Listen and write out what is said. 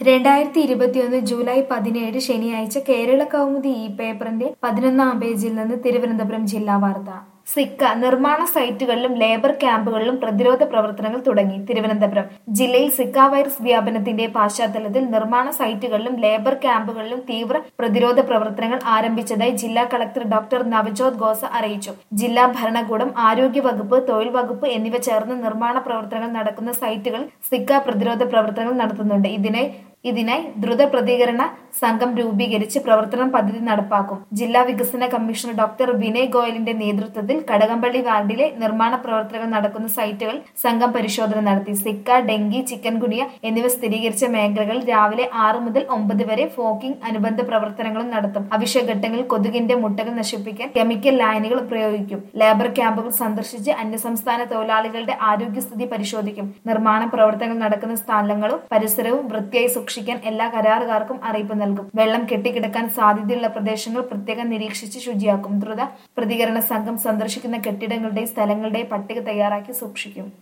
രണ്ടായിരത്തി ഇരുപത്തിയൊന്ന് ജൂലൈ പതിനേഴ് ശനിയാഴ്ച കേരള കൗമുദി ഈ പേപ്പറിന്റെ പതിനൊന്നാം പേജിൽ നിന്ന് തിരുവനന്തപുരം ജില്ലാ വാർത്ത സിക്ക നിർമ്മാണ സൈറ്റുകളിലും ലേബർ ക്യാമ്പുകളിലും പ്രതിരോധ പ്രവർത്തനങ്ങൾ തുടങ്ങി തിരുവനന്തപുരം ജില്ലയിൽ സിക്ക വൈറസ് വ്യാപനത്തിന്റെ പശ്ചാത്തലത്തിൽ നിർമ്മാണ സൈറ്റുകളിലും ലേബർ ക്യാമ്പുകളിലും തീവ്ര പ്രതിരോധ പ്രവർത്തനങ്ങൾ ആരംഭിച്ചതായി ജില്ലാ കളക്ടർ ഡോക്ടർ നവജോത് ഗോസ അറിയിച്ചു ജില്ലാ ഭരണകൂടം ആരോഗ്യ വകുപ്പ് തൊഴിൽ വകുപ്പ് എന്നിവ ചേർന്ന് നിർമ്മാണ പ്രവർത്തനങ്ങൾ നടക്കുന്ന സൈറ്റുകൾ സിക്ക പ്രതിരോധ പ്രവർത്തനങ്ങൾ നടത്തുന്നുണ്ട് ഇതിനായി ഇതിനായി ദ്രുത പ്രതികരണ സംഘം രൂപീകരിച്ച് പ്രവർത്തനം പദ്ധതി നടപ്പാക്കും ജില്ലാ വികസന കമ്മീഷണർ ഡോക്ടർ വിനയ് ഗോയലിന്റെ നേതൃത്വത്തിൽ കടകംപള്ളി വാർഡിലെ നിർമ്മാണ പ്രവർത്തനങ്ങൾ നടക്കുന്ന സൈറ്റുകൾ സംഘം പരിശോധന നടത്തി സിക്ക ഡെങ്കി ചിക്കൻ ഗുനിയ എന്നിവ സ്ഥിരീകരിച്ച മേഖലകളിൽ രാവിലെ ആറ് മുതൽ ഒമ്പത് വരെ ഫോക്കിംഗ് അനുബന്ധ പ്രവർത്തനങ്ങളും നടത്തും അവശ്യഘട്ടങ്ങളിൽ കൊതുകിന്റെ മുട്ടകൾ നശിപ്പിക്കാൻ കെമിക്കൽ ലായനികൾ പ്രയോഗിക്കും ലേബർ ക്യാമ്പുകൾ സന്ദർശിച്ച് അന്യസംസ്ഥാന തൊഴിലാളികളുടെ ആരോഗ്യസ്ഥിതി പരിശോധിക്കും നിർമ്മാണ പ്രവർത്തനങ്ങൾ നടക്കുന്ന സ്ഥലങ്ങളും പരിസരവും വൃത്തിയായി സൂക്ഷിക്കാൻ എല്ലാ കരാറുകാർക്കും അറിയിപ്പ് നൽകും വെള്ളം കെട്ടിക്കിടക്കാൻ സാധ്യതയുള്ള പ്രദേശങ്ങൾ പ്രത്യേകം നിരീക്ഷിച്ച് ശുചിയാക്കും ദ്രുത പ്രതികരണ സംഘം സന്ദർശിക്കുന്ന കെട്ടിടങ്ങളുടെയും സ്ഥലങ്ങളുടെയും പട്ടിക തയ്യാറാക്കി സൂക്ഷിക്കും